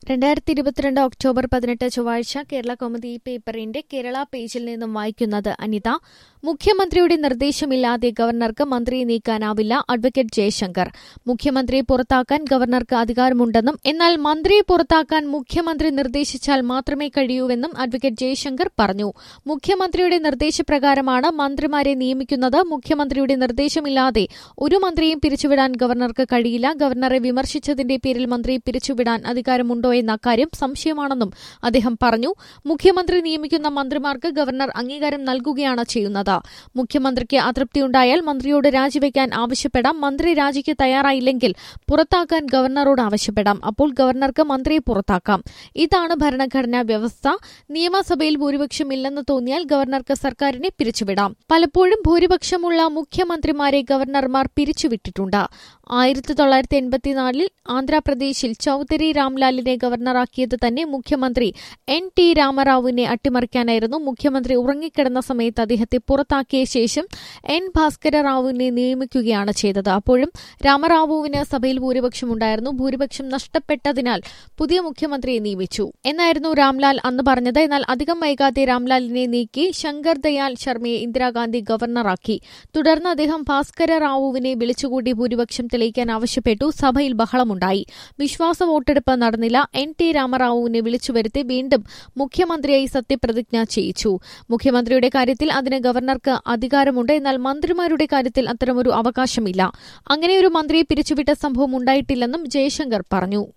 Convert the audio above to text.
രണ്ടായിരത്തി ഇരുപത്തിരണ്ട് ഒക്ടോബർ പതിനെട്ട് ചൊവ്വാഴ്ച കേരള കൗമുദി പേപ്പറിന്റെ കേരള പേജിൽ നിന്നും വായിക്കുന്നത് അനിത മുഖ്യമന്ത്രിയുടെ നിർദ്ദേശമില്ലാതെ ഗവർണർക്ക് മന്ത്രിയെ നീക്കാനാവില്ല അഡ്വക്കേറ്റ് ജയശങ്കർ മുഖ്യമന്ത്രിയെ പുറത്താക്കാൻ ഗവർണർക്ക് അധികാരമുണ്ടെന്നും എന്നാൽ മന്ത്രിയെ പുറത്താക്കാൻ മുഖ്യമന്ത്രി നിർദ്ദേശിച്ചാൽ മാത്രമേ കഴിയൂവെന്നും അഡ്വക്കേറ്റ് ജയശങ്കർ പറഞ്ഞു മുഖ്യമന്ത്രിയുടെ നിർദ്ദേശപ്രകാരമാണ് മന്ത്രിമാരെ നിയമിക്കുന്നത് മുഖ്യമന്ത്രിയുടെ നിർദ്ദേശമില്ലാതെ ഒരു മന്ത്രിയെയും പിരിച്ചുവിടാൻ ഗവർണർക്ക് കഴിയില്ല ഗവർണറെ വിമർശിച്ചതിന്റെ പേരിൽ മന്ത്രിയെ പിരിച്ചുവിടാൻ അധികാരമുണ്ടോ എന്ന കാര്യം സംശയമാണെന്നും അദ്ദേഹം പറഞ്ഞു മുഖ്യമന്ത്രി നിയമിക്കുന്ന മന്ത്രിമാർക്ക് ഗവർണർ അംഗീകാരം നൽകുകയാണ് ചെയ്യുന്നത് മുഖ്യമന്ത്രിക്ക് അതൃപ്തിയുണ്ടായാൽ മന്ത്രിയോട് രാജിവെക്കാൻ ആവശ്യപ്പെടാം മന്ത്രി രാജിക്ക് തയ്യാറായില്ലെങ്കിൽ പുറത്താക്കാൻ ഗവർണറോട് ആവശ്യപ്പെടാം അപ്പോൾ ഗവർണർക്ക് മന്ത്രിയെ പുറത്താക്കാം ഇതാണ് ഭരണഘടനാ വ്യവസ്ഥ നിയമസഭയിൽ ഭൂരിപക്ഷം ഇല്ലെന്ന് തോന്നിയാൽ ഗവർണർക്ക് സർക്കാരിനെ പിരിച്ചുവിടാം പലപ്പോഴും ഭൂരിപക്ഷമുള്ള മുഖ്യമന്ത്രിമാരെ ഗവർണർമാർ പിരിച്ചുവിട്ടിട്ടുണ്ട് ആയിരത്തി തൊള്ളായിരത്തി എൺപത്തിനാലിൽ ആന്ധ്രാപ്രദേശിൽ ചൌധരി രാംലാലിനെ ഗവർണറാക്കിയത് തന്നെ മുഖ്യമന്ത്രി എൻ ടി രാമറാവുവിനെ അട്ടിമറിക്കാനായിരുന്നു മുഖ്യമന്ത്രി ഉറങ്ങിക്കിടന്ന സമയത്ത് അദ്ദേഹത്തെ പുറത്താക്കിയ ശേഷം എൻ ഭാസ്കര റാവുവിനെ നിയമിക്കുകയാണ് ചെയ്തത് അപ്പോഴും രാമറാവുവിന് സഭയിൽ ഭൂരിപക്ഷമുണ്ടായിരുന്നു ഭൂരിപക്ഷം നഷ്ടപ്പെട്ടതിനാൽ പുതിയ മുഖ്യമന്ത്രിയെ നിയമിച്ചു എന്നായിരുന്നു രാംലാൽ അന്ന് പറഞ്ഞത് എന്നാൽ അധികം വൈകാതെ രാംലാലിനെ നീക്കി ശങ്കർ ദയാൽ ശർമ്മയെ ഇന്ദിരാഗാന്ധി ഗവർണറാക്കി തുടർന്ന് അദ്ദേഹം ഭാസ്കര റാവുവിനെ വിളിച്ചുകൂടി ഭൂരിപക്ഷം തെളിയിക്കാൻ ആവശ്യപ്പെട്ടു സഭയിൽ ബഹളമുണ്ടായി വിശ്വാസ വോട്ടെടുപ്പ് നടന്നില്ല എൻ ടി രാമറാവുവിനെ വിളിച്ചുവരുത്തി വീണ്ടും മുഖ്യമന്ത്രിയായി സത്യപ്രതിജ്ഞ ചെയ്യിച്ചു മുഖ്യമന്ത്രിയുടെ കാര്യത്തിൽ അതിന് ഗവർണർക്ക് അധികാരമുണ്ട് എന്നാൽ മന്ത്രിമാരുടെ കാര്യത്തിൽ അത്തരമൊരു അവകാശമില്ല അങ്ങനെയൊരു മന്ത്രിയെ പിരിച്ചുവിട്ട സംഭവം ഉണ്ടായിട്ടില്ലെന്നും ജയശങ്കർ പറഞ്ഞു